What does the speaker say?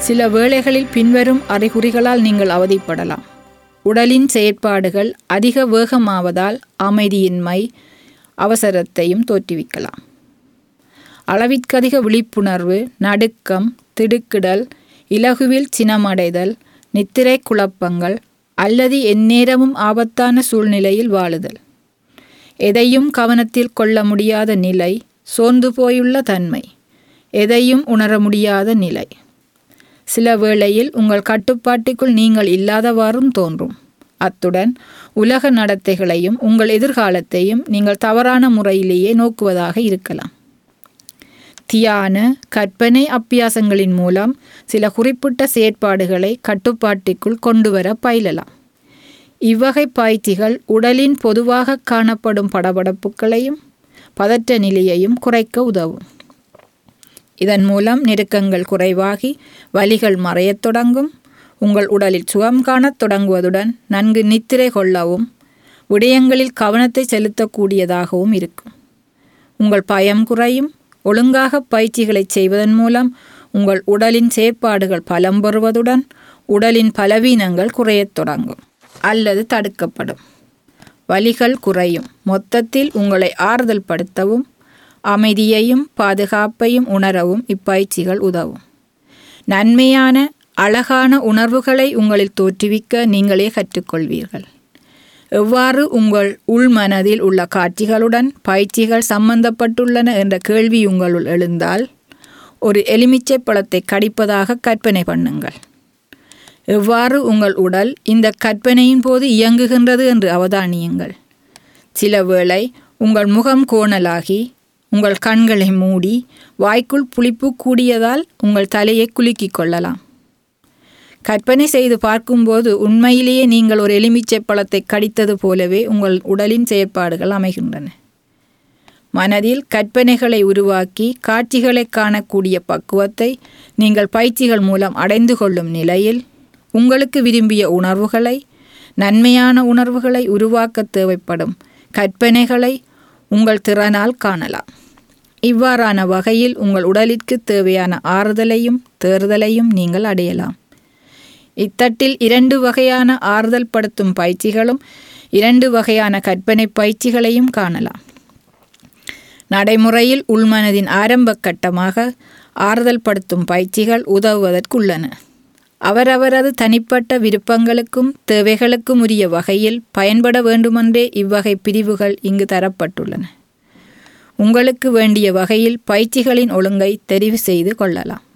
சில வேளைகளில் பின்வரும் அறிகுறிகளால் நீங்கள் அவதிப்படலாம் உடலின் செயற்பாடுகள் அதிக வேகமாவதால் அமைதியின்மை அவசரத்தையும் தோற்றுவிக்கலாம் அளவிற்கதிக விழிப்புணர்வு நடுக்கம் திடுக்கிடல் இலகுவில் சினமடைதல் நித்திரை குழப்பங்கள் அல்லது எந்நேரமும் ஆபத்தான சூழ்நிலையில் வாழுதல் எதையும் கவனத்தில் கொள்ள முடியாத நிலை சோர்ந்து போயுள்ள தன்மை எதையும் உணர முடியாத நிலை சில வேளையில் உங்கள் கட்டுப்பாட்டுக்குள் நீங்கள் இல்லாதவாறும் தோன்றும் அத்துடன் உலக நடத்தைகளையும் உங்கள் எதிர்காலத்தையும் நீங்கள் தவறான முறையிலேயே நோக்குவதாக இருக்கலாம் தியான கற்பனை அப்பியாசங்களின் மூலம் சில குறிப்பிட்ட செயற்பாடுகளை கட்டுப்பாட்டுக்குள் கொண்டுவர பயிலலாம் இவ்வகை பயிற்சிகள் உடலின் பொதுவாக காணப்படும் படபடப்புகளையும் பதற்ற நிலையையும் குறைக்க உதவும் இதன் மூலம் நெருக்கங்கள் குறைவாகி வலிகள் மறையத் தொடங்கும் உங்கள் உடலில் சுகம் காணத் தொடங்குவதுடன் நன்கு நித்திரை கொள்ளவும் விடயங்களில் கவனத்தை செலுத்தக்கூடியதாகவும் இருக்கும் உங்கள் பயம் குறையும் ஒழுங்காக பயிற்சிகளை செய்வதன் மூலம் உங்கள் உடலின் செயற்பாடுகள் பலம் பெறுவதுடன் உடலின் பலவீனங்கள் குறையத் தொடங்கும் அல்லது தடுக்கப்படும் வலிகள் குறையும் மொத்தத்தில் உங்களை ஆறுதல் படுத்தவும் அமைதியையும் பாதுகாப்பையும் உணரவும் இப்பயிற்சிகள் உதவும் நன்மையான அழகான உணர்வுகளை உங்களில் தோற்றுவிக்க நீங்களே கற்றுக்கொள்வீர்கள் எவ்வாறு உங்கள் உள்மனதில் உள்ள காட்சிகளுடன் பயிற்சிகள் சம்பந்தப்பட்டுள்ளன என்ற கேள்வி உங்களுள் எழுந்தால் ஒரு எலுமிச்சை பழத்தை கடிப்பதாக கற்பனை பண்ணுங்கள் எவ்வாறு உங்கள் உடல் இந்த கற்பனையின் போது இயங்குகின்றது என்று அவதானியுங்கள் சில வேளை உங்கள் முகம் கோணலாகி உங்கள் கண்களை மூடி வாய்க்குள் புளிப்பு கூடியதால் உங்கள் தலையை குலுக்கிக் கொள்ளலாம் கற்பனை செய்து பார்க்கும்போது உண்மையிலேயே நீங்கள் ஒரு எலுமிச்சை பழத்தை கடித்தது போலவே உங்கள் உடலின் செயற்பாடுகள் அமைகின்றன மனதில் கற்பனைகளை உருவாக்கி காட்சிகளை காணக்கூடிய பக்குவத்தை நீங்கள் பயிற்சிகள் மூலம் அடைந்து கொள்ளும் நிலையில் உங்களுக்கு விரும்பிய உணர்வுகளை நன்மையான உணர்வுகளை உருவாக்க தேவைப்படும் கற்பனைகளை உங்கள் திறனால் காணலாம் இவ்வாறான வகையில் உங்கள் உடலிற்கு தேவையான ஆறுதலையும் தேர்தலையும் நீங்கள் அடையலாம் இத்தட்டில் இரண்டு வகையான ஆறுதல் படுத்தும் பயிற்சிகளும் இரண்டு வகையான கற்பனை பயிற்சிகளையும் காணலாம் நடைமுறையில் உள்மனதின் ஆரம்ப கட்டமாக ஆறுதல் படுத்தும் பயிற்சிகள் உதவுவதற்குள்ளன அவரவரது தனிப்பட்ட விருப்பங்களுக்கும் தேவைகளுக்கும் உரிய வகையில் பயன்பட வேண்டுமென்றே இவ்வகை பிரிவுகள் இங்கு தரப்பட்டுள்ளன உங்களுக்கு வேண்டிய வகையில் பயிற்சிகளின் ஒழுங்கை தெரிவு செய்து கொள்ளலாம்